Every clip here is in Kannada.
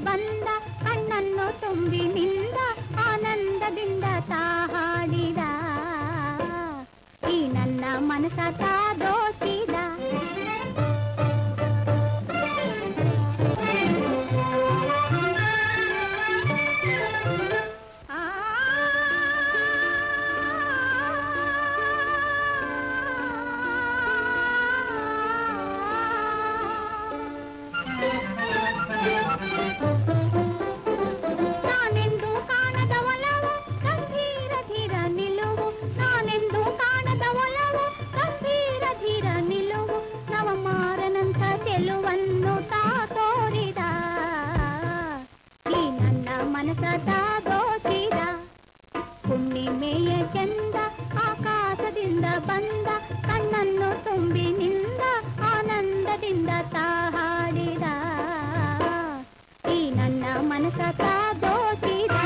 ಬಂದ ಕಣ್ಣನ್ನು ತುಂಬಿ ನಿಂದ ಆನಂದದಿಂದ ತಾ ಹಾಡಿದ ಈ ನನ್ನ ಮನಸ ತಾ ದೋಚಿದ ನಾನೆಂದು ಕಾಣದ ಒಲವು ಗಂಭೀರ ಧೀರ ನಿಲುವು ನಾನೆಂದು ಕಾಣದ ಒಲವು ಗಂಭೀರ ಧೀರ ನಿಲುವು ನವಮಾರನಂತ ಚೆಲುವನ್ನು ತಾ ತೋರಿದ ಈ ನನ್ನ ಮನಸ ತಾ ದೋಚಿದ ಹುಣ್ಣಿಮೆಯ ಚಂದ ಆಕಾಶದಿಂದ ಬಂದ ಕಣ್ಣನ್ನು ತುಂಬಿ ನಿಂದ ಆನಂದದಿಂದ ತಾ ಹಾಡಿದ ಈ ನನ್ನ ಮನಸ ತಾ ದೋಚಿದ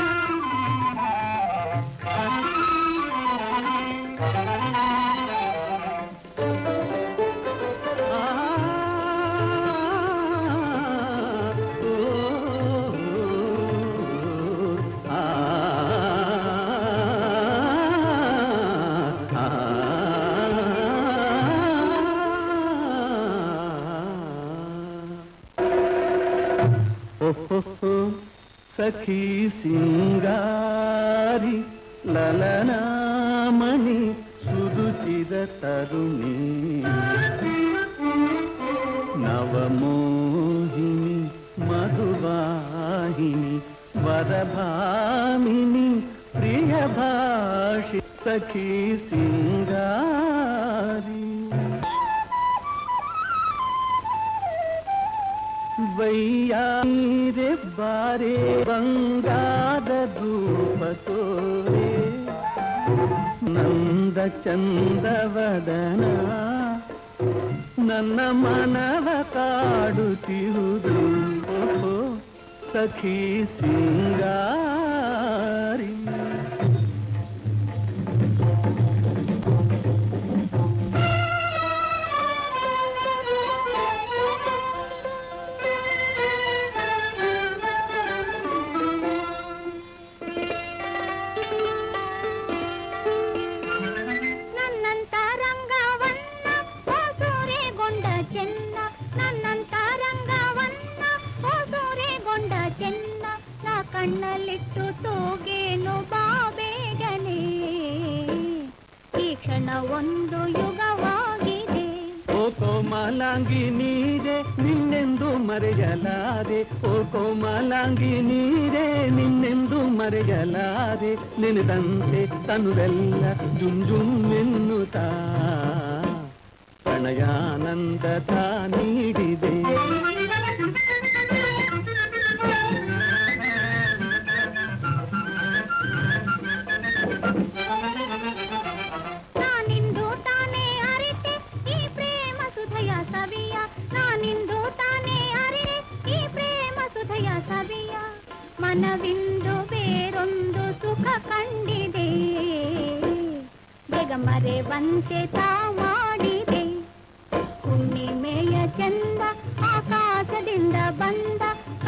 ಓಹೋ ಸಖಿ ಸಿಂಗಾರಿ ಲಲನಾಮಣಿ ಸುರುಚಿದ ತರುಣಿ ನವಮೋಹಿನಿ ಮಧುವಾಹಿನಿ ವರಭಾಮಿನಿ ಪ್ರಿಯ ಭಾಷಿ ಸಖಿ ಸಿಂಗಾರಿ ವೈಯಾರೆ ಬಾರೆ ಬಂಗಾದ ಧೂಪ ತೋರೆ ನಂದ ಚಂದವದನ ನನ್ನ ಮನವ ಕಾಡುತ್ತಿರುವುದು ಓಹೋ ಸಖಿ ಸಿಂಗಾರಿ ನನ್ನಂತ ರಂಗವನ್ನ ಸೂರೆಗೊಂಡ ಚೆನ್ನ ನನ್ನಂತ ರಂಗವನ್ನ ಸೂರೆಗೊಂಡ ಚೆನ್ನ ನಾ ಕಣ್ಣಲ್ಲಿಟ್ಟು ತೂಗೇನು ಬಾಬೇಗನೆ ಈ ಕ್ಷಣ ಒಂದು ಯುಗವಾಗಿದೆ ಓ ಕೋಮಲಾಂಗಿ ನೀರೆ ನಿನ್ನೆಂದು ಮರೆಯಲಾದೆ ಓ ಕೋಮಲಾಂಗಿ ನೀರೆ ನಿನ್ನೆಂದು ಮರೆಯಲಾದೆ ನೆನೆದಂತೆ ತನುವೆಲ್ಲ ಜುಮ್ ಜುಮ್ ಎನ್ನುತ್ತಾ ಪ್ರಣಯಾನಂದ ತಾ ನೀಡಿದೆ ನಾನಿಂದು ತಾನೇ ಅರಿತೆ ಈ ಪ್ರೇಮ ಸುಧಯ ಸವಿಯ ನಾನಿಂದು ತಾನೇ ಅರಿತೆ ಈ ಪ್ರೇಮ ಸುಧಯ ಸವಿಯ ಮನವಿಂದು ಬೇರೊಂದು ಸುಖ ಕಂಡಿದೆ ಬೇಗ ಮರೆವಂತೆ ತಾ ಮಾಡಿದೆ ಹುಣ್ಣಿಮೆಯ ಚಂದ ಆಕಾಶದಿಂದ ಬಂದ